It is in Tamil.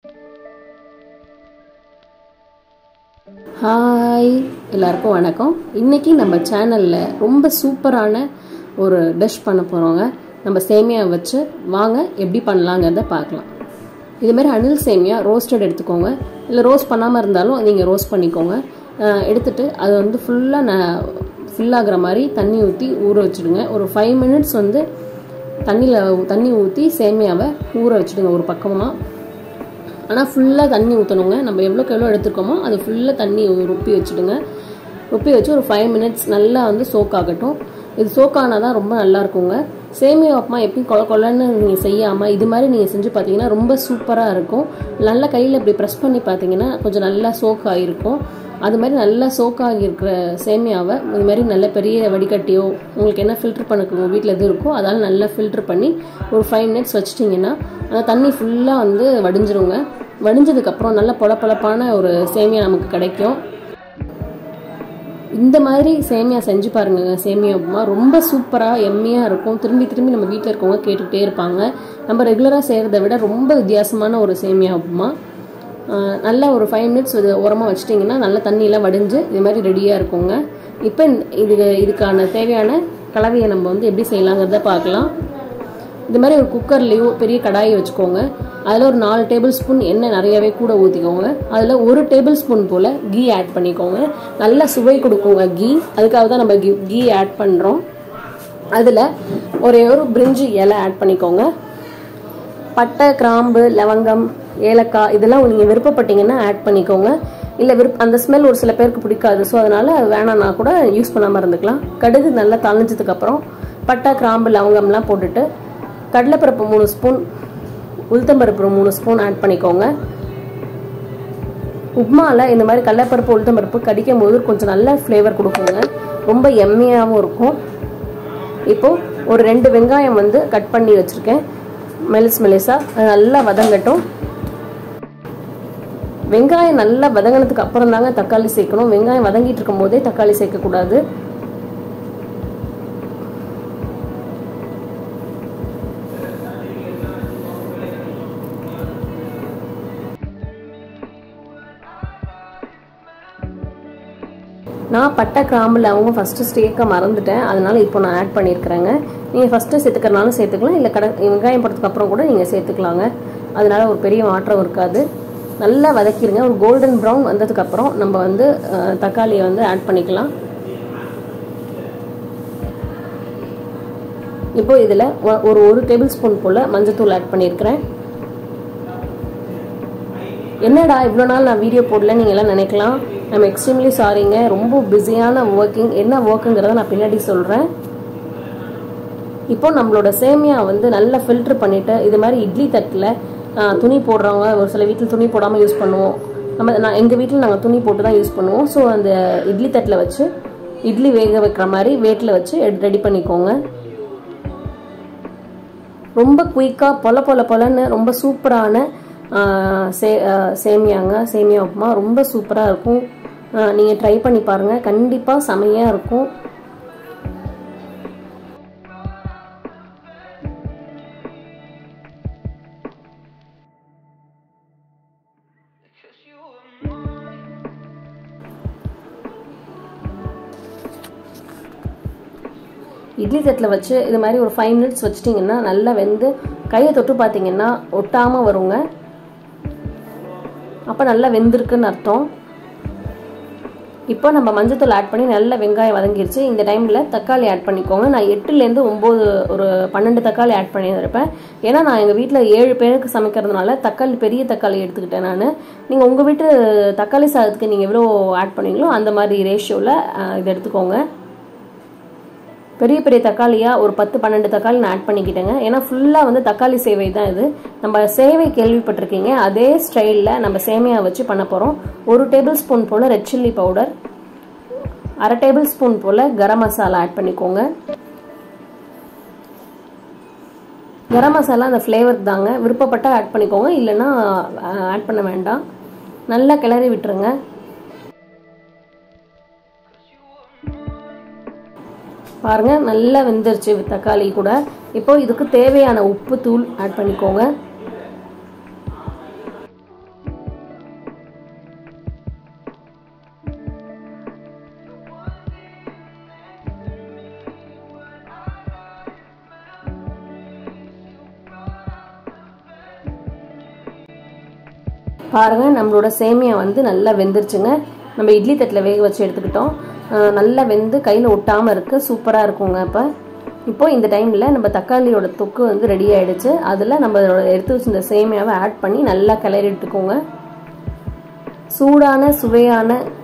ஹாய் எல்லாருக்கும் வணக்கம் இன்னைக்கு நம்ம சேனலில் ரொம்ப சூப்பரான ஒரு டிஷ் பண்ண போகிறோங்க நம்ம சேமியா வச்சு வாங்க எப்படி பண்ணலாங்கிறத பார்க்கலாம் இதுமாரி அணில் சேமியா ரோஸ்டட் எடுத்துக்கோங்க இல்லை ரோஸ்ட் பண்ணாமல் இருந்தாலும் நீங்கள் ரோஸ்ட் பண்ணிக்கோங்க அஹ் எடுத்துட்டு அது வந்து ஃபுல்லாக ந ஃபில் ஆகுற மாதிரி தண்ணி ஊற்றி ஊற வச்சுடுங்க ஒரு ஃபைவ் மினிட்ஸ் வந்து தண்ணியில் தண்ணி ஊற்றி சேமியாவை ஊற வச்சுடுங்க ஒரு பக்கமாக ஆனால் ஃபுல்லாக தண்ணி ஊற்றணுங்க நம்ம எவ்வளோக்கு எவ்வளோ எடுத்துருக்கோமோ அது ஃபுல்லாக தண்ணி ருப்பி வச்சுடுங்க ருப்பி வச்சு ஒரு ஃபைவ் மினிட்ஸ் நல்லா வந்து சோக் ஆகட்டும் இது சோக் ஆனால் தான் ரொம்ப நல்லா இருக்குங்க சேமியா உப்புமா எப்பயும் கொல கொலன்னு நீங்கள் செய்யாமல் இது மாதிரி நீங்கள் செஞ்சு பார்த்தீங்கன்னா ரொம்ப சூப்பராக இருக்கும் நல்லா கையில் இப்படி ப்ரெஸ் பண்ணி பார்த்தீங்கன்னா கொஞ்சம் நல்லா சோக் ஆகிருக்கும் அது மாதிரி நல்லா சோக் ஆகியிருக்கிற சேமியாவை இது மாதிரி நல்ல பெரிய வடிகட்டியோ உங்களுக்கு என்ன ஃபில்டர் பண்ணக்கு வீட்டில் எது இருக்கோ அதால் நல்லா ஃபில்டர் பண்ணி ஒரு ஃபைவ் மினிட்ஸ் வச்சிட்டிங்கன்னா அந்த தண்ணி ஃபுல்லாக வந்து வடிஞ்சிருங்க வடிஞ்சதுக்கப்புறம் நல்ல பொலப்பொலப்பான ஒரு சேமியா நமக்கு கிடைக்கும் இந்த மாதிரி சேமியா செஞ்சு பாருங்க சேமியா உப்புமா ரொம்ப சூப்பராக எம்மியாக இருக்கும் திரும்பி திரும்பி நம்ம வீட்டில் இருக்கவங்க கேட்டுகிட்டே இருப்பாங்க நம்ம ரெகுலராக செய்கிறத விட ரொம்ப வித்தியாசமான ஒரு சேமியா உப்புமா ஆஹ் நல்லா ஒரு ஃபைவ் மினிட்ஸ் இது உரமாக வச்சிட்டிங்கன்னா நல்லா தண்ணியெல்லாம் வடிஞ்சு இது மாதிரி ரெடியாக இருக்குங்க இப்போ இது இதுக்கான தேவையான கலவையை நம்ம வந்து எப்படி செய்யலாங்கிறத பார்க்கலாம் இது மாதிரி ஒரு குக்கர்லேயோ பெரிய கடாயை வச்சுக்கோங்க அதில் ஒரு நாலு டேபிள் ஸ்பூன் எண்ணெய் நிறையவே கூட ஊற்றிக்கோங்க அதில் ஒரு டேபிள் ஸ்பூன் போல் கீ ஆட் பண்ணிக்கோங்க நல்லா சுவை கொடுக்குங்க கீ அதுக்காக தான் நம்ம கீ கீ ஆட் பண்ணுறோம் அதில் ஒரே ஒரு பிரிஞ்சி இலை ஆட் பண்ணிக்கோங்க பட்டை கிராம்பு லவங்கம் ஏலக்காய் இதெல்லாம் நீங்கள் விருப்பப்பட்டீங்கன்னா ஆட் பண்ணிக்கோங்க இல்லை விருப்ப அந்த ஸ்மெல் ஒரு சில பேருக்கு பிடிக்காது ஸோ அதனால் வேணாம்னா கூட யூஸ் பண்ணாமல் இருந்துக்கலாம் கடுகு நல்லா தணிஞ்சதுக்கப்புறம் பட்டை கிராம்பு லவங்கம்லாம் போட்டுட்டு கடலைப்பருப்பு மூணு ஸ்பூன் உளுத்தம்பருப்பு மூணு ஸ்பூன் ஆட் பண்ணிக்கோங்க உப்மாவில் இந்த மாதிரி கடலைப்பருப்பு உளுத்தம்பருப்பு கடிக்கும் போது கொஞ்சம் நல்ல ஃப்ளேவர் கொடுக்குங்க ரொம்ப எம்மியாகவும் இருக்கும் இப்போது ஒரு ரெண்டு வெங்காயம் வந்து கட் பண்ணி வச்சுருக்கேன் மெலிஸ் மெலிஸாக அது நல்லா வதங்கட்டும் வெங்காயம் நல்லா வதங்கினதுக்கு அப்புறம் தாங்க தக்காளி சேர்க்கணும் வெங்காயம் வதங்கிட்டு இருக்கும் போதே தக்காளி சேர்க்கக்கூடாது நான் பட்டை கிராம்பில் அவங்க ஃபஸ்ட்டு சேர்க்க மறந்துட்டேன் அதனால இப்போ நான் ஆட் பண்ணியிருக்கிறேங்க நீங்கள் ஃபஸ்ட்டு சேர்த்துக்கிறனாலும் சேர்த்துக்கலாம் இல்லை கடை வெங்காயம் போட்டதுக்கு அப்புறம் கூட நீங்கள் சேர்த்துக்கலாங்க அதனால ஒரு பெரிய மாற்றம் இருக்காது நல்லா வதக்கிடுங்க ஒரு கோல்டன் ப்ரௌன் வந்ததுக்கப்புறம் நம்ம வந்து தக்காளியை வந்து ஆட் பண்ணிக்கலாம் இப்போ இதில் ஒரு ஒரு டேபிள் ஸ்பூன் போல் மஞ்சத்தூள் ஆட் பண்ணியிருக்கிறேன் என்னடா இவ்வளோ நாள் நான் வீடியோ போடல நீங்கள் எல்லாம் நினைக்கலாம் நம்ம எக்ஸ்ட்ரீம்லி சாரிங்க ரொம்ப பிஸியான ஒர்க்கிங் என்ன ஒர்க்குங்கிறத நான் பின்னாடி சொல்கிறேன் இப்போ நம்மளோட சேமியா வந்து நல்லா ஃபில்டர் பண்ணிவிட்டு இது மாதிரி இட்லி தட்டில் துணி போடுறவங்க ஒரு சில வீட்டில் துணி போடாமல் யூஸ் பண்ணுவோம் நம்ம நான் எங்கள் வீட்டில் நாங்கள் துணி போட்டு தான் யூஸ் பண்ணுவோம் ஸோ அந்த இட்லி தட்டில் வச்சு இட்லி வேக வைக்கிற மாதிரி வேட்டில் வச்சு ரெடி பண்ணிக்கோங்க ரொம்ப குயிக்காக பொல பொல பொலன்னு ரொம்ப சூப்பரான சே சேமியாங்க சேமியா உப்புமா ரொம்ப சூப்பராக இருக்கும் நீங்கள் ட்ரை பண்ணி பாருங்கள் கண்டிப்பாக செமையாக இருக்கும் இட்லி தட்டில் வச்சு இது மாதிரி ஒரு ஃபைவ் மினிட்ஸ் வச்சிட்டிங்கன்னா நல்லா வெந்து கையை தொட்டு பார்த்தீங்கன்னா ஒட்டாமல் வருங்க அப்போ நல்லா வெந்திருக்குன்னு அர்த்தம் இப்போ நம்ம மஞ்சத்தூள் ஆட் பண்ணி நல்ல வெங்காயம் வதங்கிருச்சு இந்த டைமில் தக்காளி ஆட் பண்ணிக்கோங்க நான் எட்டுலேருந்து ஒம்பது ஒரு பன்னெண்டு தக்காளி ஆட் பண்ணியிருப்பேன் ஏன்னா நான் எங்கள் வீட்டில் ஏழு பேருக்கு சமைக்கிறதுனால தக்காளி பெரிய தக்காளி எடுத்துக்கிட்டேன் நான் நீங்கள் உங்கள் வீட்டு தக்காளி சாதத்துக்கு நீங்கள் எவ்வளோ ஆட் பண்ணீங்களோ அந்த மாதிரி ரேஷியோவில் இதை எடுத்துக்கோங்க பெரிய பெரிய தக்காளியாக ஒரு பத்து பன்னெண்டு தக்காளி நான் ஆட் பண்ணிக்கிட்டேங்க ஏன்னா ஃபுல்லாக வந்து தக்காளி சேவை தான் இது நம்ம சேவை கேள்விப்பட்டிருக்கீங்க அதே ஸ்டைலில் நம்ம சேமியா வச்சு பண்ண போகிறோம் ஒரு டேபிள் ஸ்பூன் போல் ரெட் சில்லி பவுடர் அரை டேபிள் ஸ்பூன் போல் கரம் மசாலா ஆட் பண்ணிக்கோங்க கரம் மசாலா அந்த ஃப்ளேவர் தாங்க விருப்பப்பட்டால் ஆட் பண்ணிக்கோங்க இல்லைன்னா ஆட் பண்ண வேண்டாம் நல்லா கிளறி விட்டுருங்க பாருங்கள் நல்லா வெந்துருச்சு தக்காளி கூட இப்போ இதுக்கு தேவையான உப்பு தூள் ஆட் பண்ணிக்கோங்க பாருங்கள் நம்மளோட சேமியா வந்து நல்லா வெந்துருச்சுங்க நம்ம இட்லி தட்டில் வேக வச்சு எடுத்துக்கிட்டோம் நல்லா வெந்து கையில் ஒட்டாமல் இருக்கு சூப்பராக இருக்குங்க இப்போ இப்போ இந்த டைமில் நம்ம தக்காளியோட தொக்கு வந்து ரெடி ஆகிடுச்சு அதில் நம்ம எடுத்து வச்சிருந்த சேமியாவை ஆட் பண்ணி நல்லா கிளறிட்டுக்கோங்க சூடான சுவையான